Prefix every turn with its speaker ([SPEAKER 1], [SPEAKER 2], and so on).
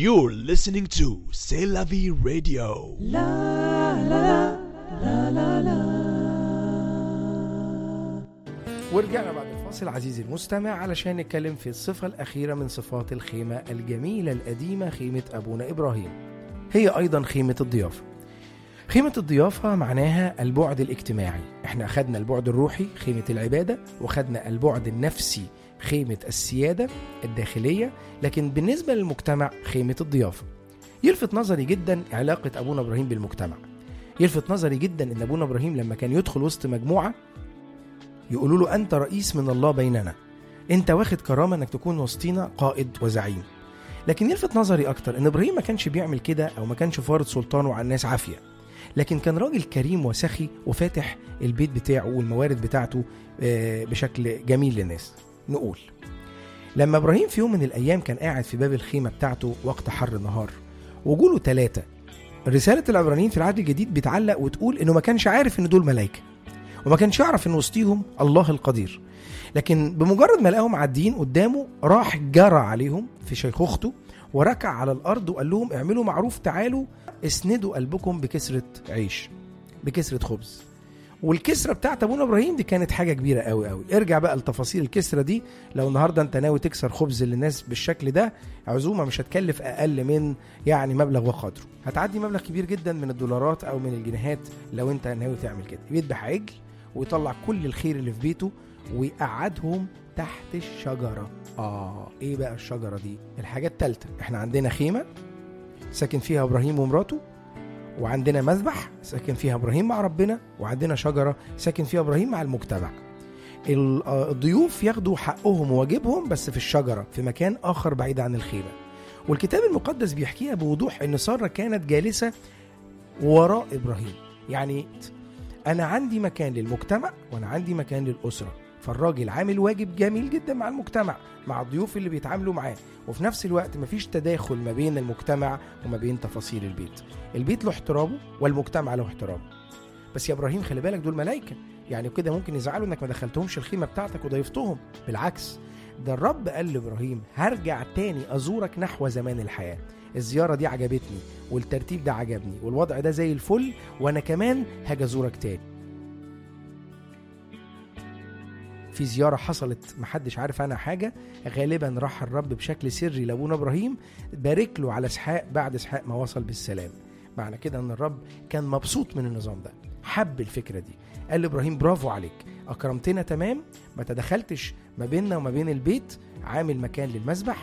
[SPEAKER 1] You're listening to C'est la vie radio.
[SPEAKER 2] ورجعنا بعد الفاصل عزيزي المستمع علشان نتكلم في الصفة الأخيرة من صفات الخيمة الجميلة القديمة خيمة أبونا إبراهيم هي أيضا خيمة الضيافة خيمة الضيافة معناها البعد الاجتماعي احنا أخدنا البعد الروحي خيمة العبادة وخدنا البعد النفسي خيمة السيادة الداخلية لكن بالنسبة للمجتمع خيمة الضيافة يلفت نظري جدا علاقة أبونا إبراهيم بالمجتمع يلفت نظري جدا ان ابونا ابراهيم لما كان يدخل وسط مجموعه يقولوا له انت رئيس من الله بيننا انت واخد كرامه انك تكون وسطينا قائد وزعيم لكن يلفت نظري اكتر ان ابراهيم ما كانش بيعمل كده او ما كانش فارض سلطانه على الناس عافيه لكن كان راجل كريم وسخي وفاتح البيت بتاعه والموارد بتاعته آه، بشكل جميل للناس نقول لما ابراهيم في يوم من الايام كان قاعد في باب الخيمه بتاعته وقت حر النهار وجوله ثلاثه رساله العبرانيين في العهد الجديد بتعلق وتقول انه ما كانش عارف ان دول ملائكه وما كانش يعرف ان وسطيهم الله القدير لكن بمجرد ما لقاهم معديين قدامه راح جرى عليهم في شيخوخته وركع على الارض وقال لهم اعملوا معروف تعالوا اسندوا قلبكم بكسره عيش بكسره خبز والكسره بتاعت ابونا ابراهيم دي كانت حاجه كبيره قوي قوي ارجع بقى لتفاصيل الكسره دي لو النهارده انت ناوي تكسر خبز للناس بالشكل ده عزومه مش هتكلف اقل من يعني مبلغ وقدره هتعدي مبلغ كبير جدا من الدولارات او من الجنيهات لو انت ناوي تعمل كده يذبح عجل ويطلع كل الخير اللي في بيته ويقعدهم تحت الشجره اه ايه بقى الشجره دي الحاجه التالتة احنا عندنا خيمه ساكن فيها ابراهيم ومراته وعندنا مذبح ساكن فيها ابراهيم مع ربنا وعندنا شجره ساكن فيها ابراهيم مع المجتمع ال- آه، الضيوف ياخدوا حقهم وواجبهم بس في الشجره في مكان اخر بعيد عن الخيمه والكتاب المقدس بيحكيها بوضوح ان ساره كانت جالسه وراء ابراهيم يعني انا عندي مكان للمجتمع وانا عندي مكان للاسره فالراجل عامل واجب جميل جدا مع المجتمع مع الضيوف اللي بيتعاملوا معاه وفي نفس الوقت مفيش تداخل ما بين المجتمع وما بين تفاصيل البيت البيت له احترامه والمجتمع له احترامه بس يا ابراهيم خلي بالك دول ملائكه يعني كده ممكن يزعلوا انك ما دخلتهمش الخيمه بتاعتك وضيفتهم بالعكس ده الرب قال لابراهيم هرجع تاني ازورك نحو زمان الحياه الزياره دي عجبتني والترتيب ده عجبني والوضع ده زي الفل وانا كمان هاجي ازورك تاني في زياره حصلت محدش عارف عنها حاجه غالبا راح الرب بشكل سري لابونا ابراهيم بارك له على اسحاق بعد اسحاق ما وصل بالسلام معنى كده ان الرب كان مبسوط من النظام ده حب الفكره دي قال لابراهيم برافو عليك اكرمتنا تمام ما تدخلتش ما بيننا وما بين البيت عامل مكان للمسبح